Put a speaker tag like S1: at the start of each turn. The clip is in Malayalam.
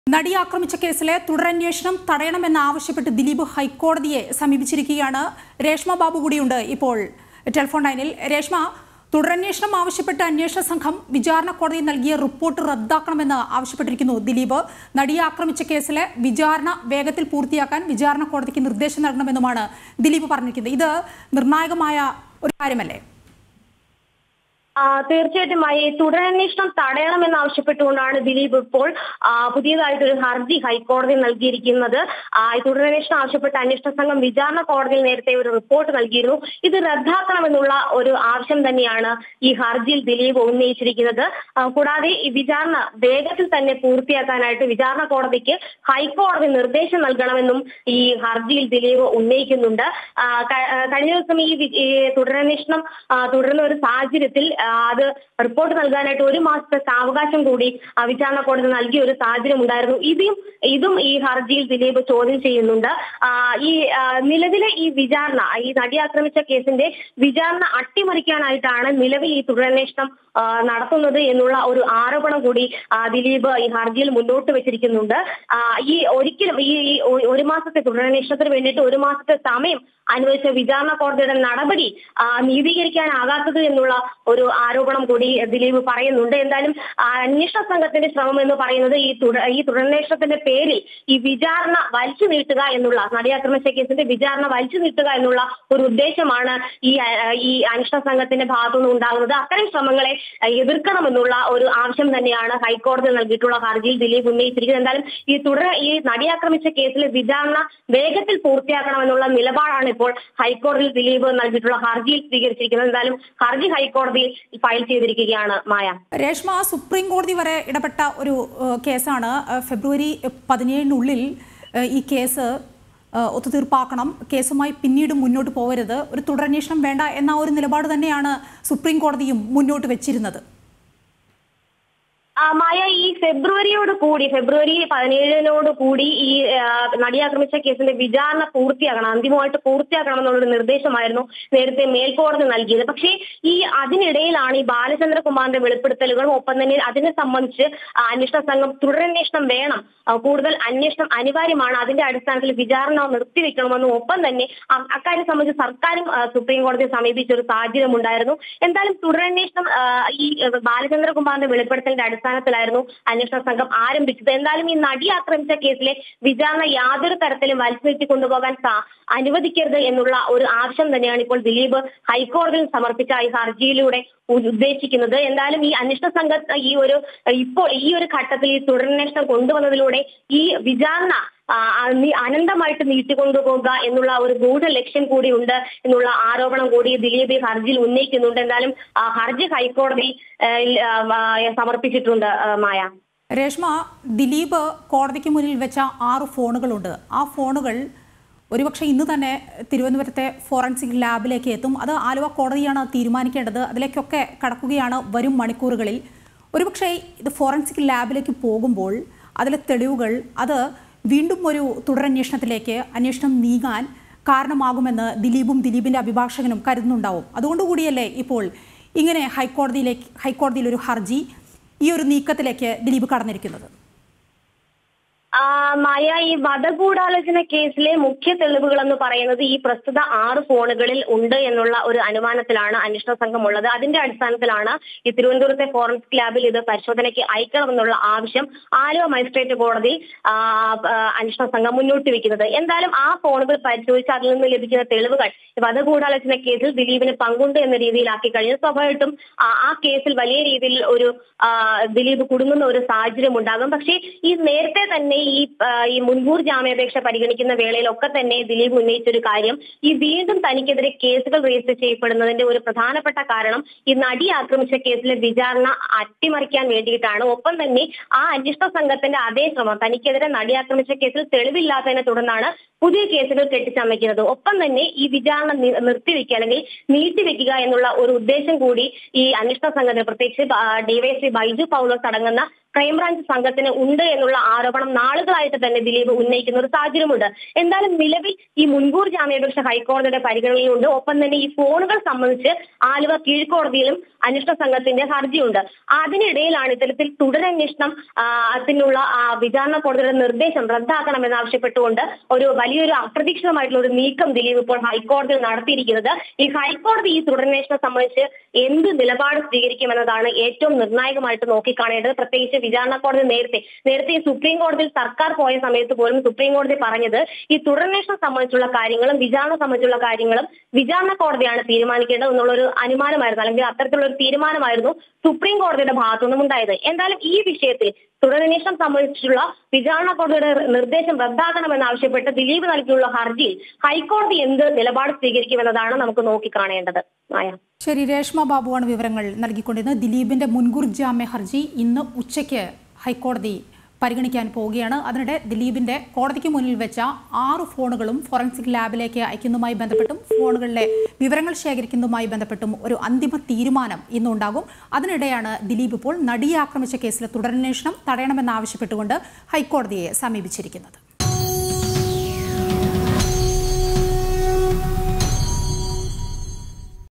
S1: നടി ആക്രമിച്ച കേസിലെ തുടരന്വേഷണം തടയണമെന്നാവശ്യപ്പെട്ട് ദിലീപ് ഹൈക്കോടതിയെ സമീപിച്ചിരിക്കുകയാണ് രേഷ്മ ബാബു കൂടിയുണ്ട് ഇപ്പോൾ ടെലിഫോൺ ലൈനിൽ രേഷ്മ തുടരന്വേഷണം ആവശ്യപ്പെട്ട് അന്വേഷണ സംഘം വിചാരണ കോടതി നൽകിയ റിപ്പോർട്ട് റദ്ദാക്കണമെന്ന് ആവശ്യപ്പെട്ടിരിക്കുന്നു ദിലീപ് നടിയെ ആക്രമിച്ച കേസിലെ വിചാരണ വേഗത്തിൽ പൂർത്തിയാക്കാൻ വിചാരണ കോടതിക്ക് നിർദ്ദേശം നൽകണമെന്നുമാണ് ദിലീപ് പറഞ്ഞിരിക്കുന്നത് ഇത് നിർണായകമായ ഒരു കാര്യമല്ലേ
S2: ആ, തീർച്ചയായിട്ടും ഈ തുടരന്വേഷണം തടയണമെന്ന് ആവശ്യപ്പെട്ടുകൊണ്ടാണ് ദിലീപ് ഇപ്പോൾ ആ, പുതിയതായിട്ടൊരു ഹർജി ഹൈക്കോടതി നൽകിയിരിക്കുന്നത് ആ, ഈ തുടരന്വേഷണം ആവശ്യപ്പെട്ട അന്വേഷണ സംഘം വിചാരണ കോടതിയിൽ നേരത്തെ ഒരു റിപ്പോർട്ട് നൽകിയിരുന്നു ഇത് റദ്ദാക്കണമെന്നുള്ള ഒരു ആവശ്യം തന്നെയാണ് ഈ ഹർജിയിൽ ദിലീപ് ഉന്നയിച്ചിരിക്കുന്നത് ആ, കൂടാതെ ഈ വിചാരണ വേഗത്തിൽ തന്നെ പൂർത്തിയാക്കാനായിട്ട് വിചാരണ കോടതിക്ക് ഹൈക്കോടതി നിർദ്ദേശം നൽകണമെന്നും ഈ ഹർജിയിൽ ദിലീപ് ഉന്നയിക്കുന്നുണ്ട് ആ, ക- ആ, കഴിഞ്ഞ ദിവസം ഈ വി- ഈ തുടരന്വേഷണം ആ, തുടരുന്ന ഒരു സാഹചര്യത്തിൽ ആ, അത് റിപ്പോർട്ട് നൽകാനായിട്ട് ഒരു മാസത്തെ സാവകാശം കൂടി ആ, വിചാരണ കോടതി നൽകിയ ഒരു സാഹചര്യം ഉണ്ടായിരുന്നു ഇതും ഇതും ഈ ഹർജിയിൽ ദിലീപ് ചോദ്യം ചെയ്യുന്നുണ്ട് ആ, ഈ ആ, നിലവിലെ ഈ വിചാരണ ഈ നടി ആക്രമിച്ച കേസിന്റെ വിചാരണ അട്ടിമറിക്കാനായിട്ടാണ് നിലവിൽ ഈ തുടരന്വേഷണം ആ, നടത്തുന്നത് എന്നുള്ള ഒരു ആരോപണം കൂടി ആ, ദിലീപ് ഈ ഹർജിയിൽ മുന്നോട്ട് വെച്ചിരിക്കുന്നുണ്ട് ആ, ഈ ഒരിക്കലും ഈ ഈ ഒ- ഒരു മാസത്തെ തുടരന്വേഷണത്തിന് വേണ്ടിയിട്ട് ഒരു മാസത്തെ സമയം അനുവദിച്ച വിചാരണ കോടതിയുടെ നടപടി ആ, നീതീകരിക്കാനാകാത്തത് എന്നുള്ള ഒരു ആരോപണം കൂടി ദിലീപ് പറയുന്നുണ്ട് എന്തായാലും ആ, അന്വേഷണ സംഘത്തിന്റെ ശ്രമം എന്ന് പറയുന്നത് ഈ തുട- ഈ തുടരന്വേഷണത്തിന്റെ പേരിൽ ഈ വിചാരണ വലിച്ചു നീട്ടുക എന്നുള്ള നടിയാക്രമിച്ച കേസിന്റെ വിചാരണ വലിച്ചു നീട്ടുക എന്നുള്ള ഒരു ഉദ്ദേശമാണ് ഈ ആ, ഈ അന്വേഷണ സംഘത്തിന്റെ ഭാഗത്തുനിന്ന് ഉണ്ടാകുന്നത് അത്തരം ശ്രമങ്ങളെ ആ, എതിർക്കണമെന്നുള്ള ഒരു ആവശ്യം തന്നെയാണ് ഹൈക്കോടതി നൽകിയിട്ടുള്ള ഹർജിയിൽ ദിലീപ് ഉന്നയിച്ചിരിക്കുന്നത് എന്തായാലും ഈ തുടർ ഈ നടിയാക്രമിച്ച കേസിലെ വിചാരണ വേഗത്തിൽ പൂർത്തിയാക്കണമെന്നുള്ള നിലപാടാണ് ഇപ്പോൾ ഹൈക്കോടതിയിൽ ദിലീപ് നൽകിയിട്ടുള്ള ഹർജിയിൽ സ്വീകരിച്ചിരിക്കുന്നത് എന്തായാലും ഹർജി ഹൈക്കോടതിയിൽ ഫയൽ ചെയ്തിരിക്കുകയാണ് മായ
S1: രേഷ്മ സുപ്രീം കോടതി വരെ ഇടപെട്ട ഒരു ഏഹ്, കേസാണ് ഏഹ്, ഫെബ്രുവരി പതിനേഴിനുള്ളിൽ ഏഹ്, ഈ കേസ് ഏഹ്, ഒത്തുതീർപ്പാക്കണം കേസുമായി പിന്നീട് മുന്നോട്ട് പോകരുത് ഒരു തുടരന്വേഷണം വേണ്ട എന്ന ഒരു നിലപാട് തന്നെയാണ് സുപ്രീം കോടതിയും മുന്നോട്ട് വെച്ചിരുന്നത്
S2: ആ, മായ ഈ ഫെബ്രുവരിയോട് കൂടി ഫെബ്രുവരി പതിനേഴിനോട് കൂടി ഈ ആ, നടിയാക്രമിച്ച കേസിന്റെ വിചാരണ പൂർത്തിയാക്കണം അന്തിമമായിട്ട് പൂർത്തിയാക്കണം എന്നുള്ളൊരു നിർദ്ദേശമായിരുന്നു നേരത്തെ മേൽക്കോടതി നൽകിയത് പക്ഷേ ഈ അതിനിടയിലാണ് ഈ ബാലചന്ദ്രകുമാറിന്റെ വെളിപ്പെടുത്തലുകളും ഒപ്പം തന്നെ അതിനെ സംബന്ധിച്ച് ആ, അന്വേഷണ സംഘം തുടരന്വേഷണം വേണം ആ, കൂടുതൽ അന്വേഷണം അനിവാര്യമാണ് അതിന്റെ അടിസ്ഥാനത്തിൽ വിചാരണ നിർത്തിവെക്കണമെന്നും ഒപ്പം തന്നെ അ- അക്കാര്യം സംബന്ധിച്ച് സർക്കാരും ആ, സുപ്രീം കോടതിയെ സമീപിച്ച ഒരു സാഹചര്യം ഉണ്ടായിരുന്നു എന്തായാലും തുടരന്വേഷണം ആ, ഈ ആ, ബാലചന്ദ്രകുമാറിന്റെ വെളിപ്പെടുത്തലിന്റെ അടിസ്ഥാനത്തിലായിരുന്നു അന്വേഷണ സംഘം ആരംഭിച്ചത് എന്തായാലും ഈ നടി ആക്രമിച്ച കേസിലെ വിചാരണ യാതൊരു തരത്തിലും വലിച്ചു നീട്ടി കൊണ്ടുപോകാൻ സാ- അനുവദിക്കരുത് എന്നുള്ള ഒരു ആവശ്യം തന്നെയാണ് ഇപ്പോൾ ദിലീപ് ഹൈക്കോടതിയിൽ സമർപ്പിച്ച ഈ ഹർജിയിലൂടെ ഉ- ഉദ്ദേശിക്കുന്നത് എന്തായാലും ഈ അന്വേഷണ സംഘ ഈ ഒരു ഇപ്പോൾ ഈ ഒരു ഘട്ടത്തിൽ ഈ തുടരന്വേഷണം കൊണ്ടുവന്നതിലൂടെ ഈ വിചാരണ ആ, ആ, നി- അനന്തമായിട്ട് നീട്ടിക്കൊണ്ടുപോകുക എന്നുള്ള ഒരു ഗൂഢ ലക്ഷ്യം കൂടി ഉണ്ട് എന്നുള്ള ആരോപണം കൂടി ദിലീപ് ഈ ഹർജിയിൽ ഉന്നയിക്കുന്നുണ്ട് എന്തായാലും ആ, ഹർജി ഹൈക്കോടതി ആ, ൽ- ആ, ആ, സമർപ്പിച്ചിട്ടുണ്ട് ആ, മായ
S1: രേഷ്മ ദിലീപ് കോടതിക്ക് മുന്നിൽ വെച്ച ആറ് ഫോണുകളുണ്ട് ആ ഫോണുകൾ ഒരുപക്ഷെ ഇന്ന് തന്നെ തിരുവനന്തപുരത്തെ ഫോറൻസിക് ലാബിലേക്ക് എത്തും അത് ആലുവ കോടതിയാണ് തീരുമാനിക്കേണ്ടത് അതിലേക്കൊക്കെ കടക്കുകയാണ് വരും മണിക്കൂറുകളിൽ ഒരുപക്ഷെ ഇത് ഫോറൻസിക് ലാബിലേക്ക് പോകുമ്പോൾ അതിലെ തെളിവുകൾ അത് വീണ്ടും ഒരു തുടരന്വേഷണത്തിലേക്ക് അന്വേഷണം നീങ്ങാൻ കാരണമാകുമെന്ന് ദിലീപും ദിലീപിന്റെ അഭിഭാഷകനും കരുതുന്നുണ്ടാവും അതുകൊണ്ടുകൂടിയല്ലേ ഇപ്പോൾ ഇങ്ങനെ ഹൈക്കോടതിയിലേക്ക് ഹൈക്കോടതിയിൽ ഒരു ഹർജി ഈ ഒരു നീക്കത്തിലേക്ക് ദിലീപ് കടന്നിരിക്കുന്നത്
S2: ആ, മായ ഈ വധഗൂഢാലോചന കേസിലെ മുഖ്യ തെളിവുകൾ എന്ന് പറയുന്നത് ഈ പ്രസ്തുത ആറ് ഫോണുകളിൽ ഉണ്ട് എന്നുള്ള ഒരു അനുമാനത്തിലാണ് അന്വേഷണ സംഘം ഉള്ളത് അതിന്റെ അടിസ്ഥാനത്തിലാണ് ഈ തിരുവനന്തപുരത്തെ ഫോറൻസിക് ലാബിൽ ഇത് പരിശോധനയ്ക്ക് അയക്കണമെന്നുള്ള ആവശ്യം ആലുവ മജിസ്ട്രേറ്റ് കോടതി ആ, ആ, അന്വേഷണ സംഘം മുന്നോട്ട് വെക്കുന്നത് എന്തായാലും ആ ഫോണുകൾ പരിശോധിച്ച് അതിൽ നിന്ന് ലഭിക്കുന്ന തെളിവുകൾ ഈ വധഗൂഢാലോചന കേസിൽ ദിലീപിന് പങ്കുണ്ട് എന്ന രീതിയിലാക്കി കഴിഞ്ഞു സ്വാഭാവികമായിട്ടും ആ ആ കേസിൽ വലിയ രീതിയിൽ ഒരു ആ, ദിലീപ് കുടുങ്ങുന്ന ഒരു സാഹചര്യം ഉണ്ടാകും പക്ഷേ ഈ നേരത്തെ തന്നെ ഈ ആ, ഈ മുൻകൂർ ജാമ്യാപേക്ഷ പരിഗണിക്കുന്ന വേളയിലൊക്കെ തന്നെ ദിലീപ് ഉന്നയിച്ച ഒരു കാര്യം ഈ വീണ്ടും തനിക്കെതിരെ കേസുകൾ രജിസ്റ്റർ ചെയ്യപ്പെടുന്നതിന്റെ ഒരു പ്രധാനപ്പെട്ട കാരണം ഈ നടി ആക്രമിച്ച കേസിലെ വിചാരണ അട്ടിമറിക്കാൻ വേണ്ടിയിട്ടാണ് ഒപ്പം തന്നെ ആ അന്വേഷണ സംഘത്തിന്റെ അതേ ശ്രമം തനിക്കെതിരെ നടി ആക്രമിച്ച കേസിൽ തെളിവില്ലാത്തതിനെ തുടർന്നാണ് പുതിയ കേസുകൾ കെട്ടിച്ചമയ്ക്കുന്നത് ഒപ്പം തന്നെ ഈ വിചാരണ നി- നിർത്തിവെക്കുക അല്ലെങ്കിൽ നീട്ടിവെക്കുക എന്നുള്ള ഒരു ഉദ്ദേശം കൂടി ഈ അന്വേഷണ സംഘത്തിന് പ്രത്യേകിച്ച് ഡിവൈഎസ്പി ബൈജു പൗലോസ് അടങ്ങുന്ന ക്രൈംബ്രാഞ്ച് സംഘത്തിന് ഉണ്ട് എന്നുള്ള ആരോപണം നാളുകളായിട്ട് തന്നെ ദിലീപ് ഉന്നയിക്കുന്ന ഒരു സാഹചര്യമുണ്ട് എന്തായാലും നിലവിൽ ഈ മുൻകൂർ ജാമ്യാപേക്ഷ ഹൈക്കോടതിയുടെ പരിഗണനയിലുണ്ട് ഒപ്പം തന്നെ ഈ ഫോണുകൾ സംബന്ധിച്ച് ആലുവ കീഴ്ക്കോടതിയിലും അന്വേഷണ സംഘത്തിന്റെ ഹർജിയുണ്ട് അതിനിടയിലാണ് ഇത്തരത്തിൽ തുടരന്വേഷണം ആ, അതിനുള്ള ആ, വിചാരണ കോടതിയുടെ നിർദ്ദേശം റദ്ദാക്കണമെന്ന് ആവശ്യപ്പെട്ടുകൊണ്ട് ഒരു വലിയൊരു അപ്രതീക്ഷിതമായിട്ടുള്ള ഒരു നീക്കം ദിലീപ് ഇപ്പോൾ ഹൈക്കോടതിയിൽ നടത്തിയിരിക്കുന്നത് ഈ ഹൈക്കോടതി ഈ തുടരന്വേഷണം സംബന്ധിച്ച് എന്ത് നിലപാട് സ്വീകരിക്കുമെന്നതാണ് ഏറ്റവും നിർണായകമായിട്ട് നോക്കിക്കാണേണ്ടത് പ്രത്യേകിച്ച് വിചാരണ കോടതി നേരത്തെ നേരത്തെ ഈ സുപ്രീം കോടതിയിൽ സർക്കാർ പോയ സമയത്ത് പോലും സുപ്രീം കോടതി പറഞ്ഞത് ഈ തുടരന്വേഷണം സംബന്ധിച്ചുള്ള കാര്യങ്ങളും വിചാരണ സംബന്ധിച്ചുള്ള കാര്യങ്ങളും വിചാരണ കോടതിയാണ് തീരുമാനിക്കേണ്ടത് എന്നുള്ള ഒരു അനുമാനമായിരുന്നു അല്ലെങ്കിൽ അത്തരത്തിലുള്ള ഒരു തീരുമാനമായിരുന്നു സുപ്രീം കോടതിയുടെ ഭാഗത്തുനിന്നും ഉണ്ടായത് എന്തായാലും ഈ വിഷയത്തിൽ തുടരന്വേഷണം സംബന്ധിച്ചുള്ള വിചാരണ കോടതിയുടെ നിർദ്ദേശം റദ്ദാക്കണമെന്ന് ആവശ്യപ്പെട്ട് ദിലീപ് നൽകിയുള്ള ഹർജിയിൽ ഹൈക്കോടതി എന്ത് നിലപാട് സ്വീകരിക്കുമെന്നതാണ് നമുക്ക് നോക്കിക്കാണേണ്ടത് മായ
S1: ശരി രേഷ്മ ബാബുവാണ് വിവരങ്ങൾ നൽകിക്കൊണ്ടിരുന്നത് ദിലീപിന്റെ മുൻകൂർ ജാമ്യ ഹർജി ഇന്ന് ഉച്ചയ്ക്ക് ഹൈക്കോടതി പരിഗണിക്കാൻ പോവുകയാണ് അതിനിടെ ദിലീപിന്റെ കോടതിക്ക് മുന്നിൽ വെച്ച ആറ് ഫോണുകളും ഫോറൻസിക് ലാബിലേക്ക് അയക്കുന്നതുമായി ബന്ധപ്പെട്ടും ഫോണുകളിലെ വിവരങ്ങൾ ശേഖരിക്കുന്നതുമായി ബന്ധപ്പെട്ടും ഒരു അന്തിമ തീരുമാനം ഇന്നുണ്ടാകും അതിനിടെയാണ് ദിലീപ് ഇപ്പോൾ നടിയെ ആക്രമിച്ച കേസിലെ തുടരന്വേഷണം തടയണമെന്നാവശ്യപ്പെട്ടുകൊണ്ട് ഹൈക്കോടതിയെ സമീപിച്ചിരിക്കുന്നത്